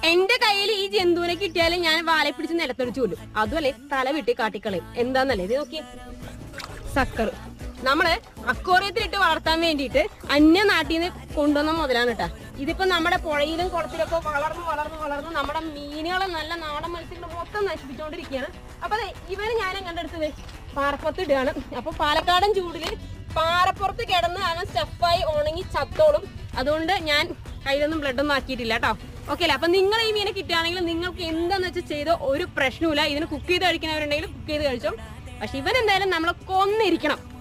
എന്റെ കയ്യിൽ ഈ ജന്തുവിനെ കിട്ടിയാലും ഞാൻ വാലെ പിടിച്ച് നിലത്തൊടിച്ചു കൊല്ലും അതുമല്ലേ തല വെട്ടി കാട്ടിക്കളയും എന്താന്നല്ലേ ഇത് നോക്കി സക്കർ നമ്മള് അക്വോറിയത്തിലിട്ട് വളർത്താൻ വേണ്ടിയിട്ട് അന്യ നാട്ടിൽ നിന്ന് കൊണ്ടുവന്ന മുതലാണ് കേട്ടാ ഇതിപ്പോ നമ്മുടെ പുഴയിലും കുളത്തിലൊക്കെ വളർന്ന് വളർന്ന് വളർന്ന് നമ്മുടെ മീനുകളെ നല്ല നാടൻ മത്സ്യങ്ങൾ മൊത്തം നശിപ്പിച്ചുകൊണ്ടിരിക്കുകയാണ് അപ്പൊ ദേ ഇവന് ഞാൻ കണ്ടെടുത്തത് പാറപ്പുറത്ത് ഇടുകയാണ് അപ്പൊ പാലക്കാടൻ ചൂടില് പാറപ്പുറത്ത് കിടന്ന് അവൻ സ്റ്റഫായി ഉണങ്ങി ചത്തോളും അതുകൊണ്ട് ഞാൻ കയ്യിലൊന്നും ബ്ലഡ് ഒന്നും ആക്കിയിട്ടില്ല കേട്ടോ ഓക്കെ അല്ലേ അപ്പൊ നിങ്ങൾ ഈ മീനെ കിട്ടുകയാണെങ്കിൽ നിങ്ങൾക്ക് എന്താന്ന് വെച്ചാൽ ചെയ്തോ ഒരു പ്രശ്നവുമില്ല ഇതിന് കുക്ക് ചെയ്ത് കഴിക്കുന്നവരുണ്ടെങ്കിൽ കുക്ക് ചെയ്ത് കഴിച്ചോ പക്ഷെ ഇവൻ എന്തായാലും നമ്മളെ കൊന്നിരിക്കണം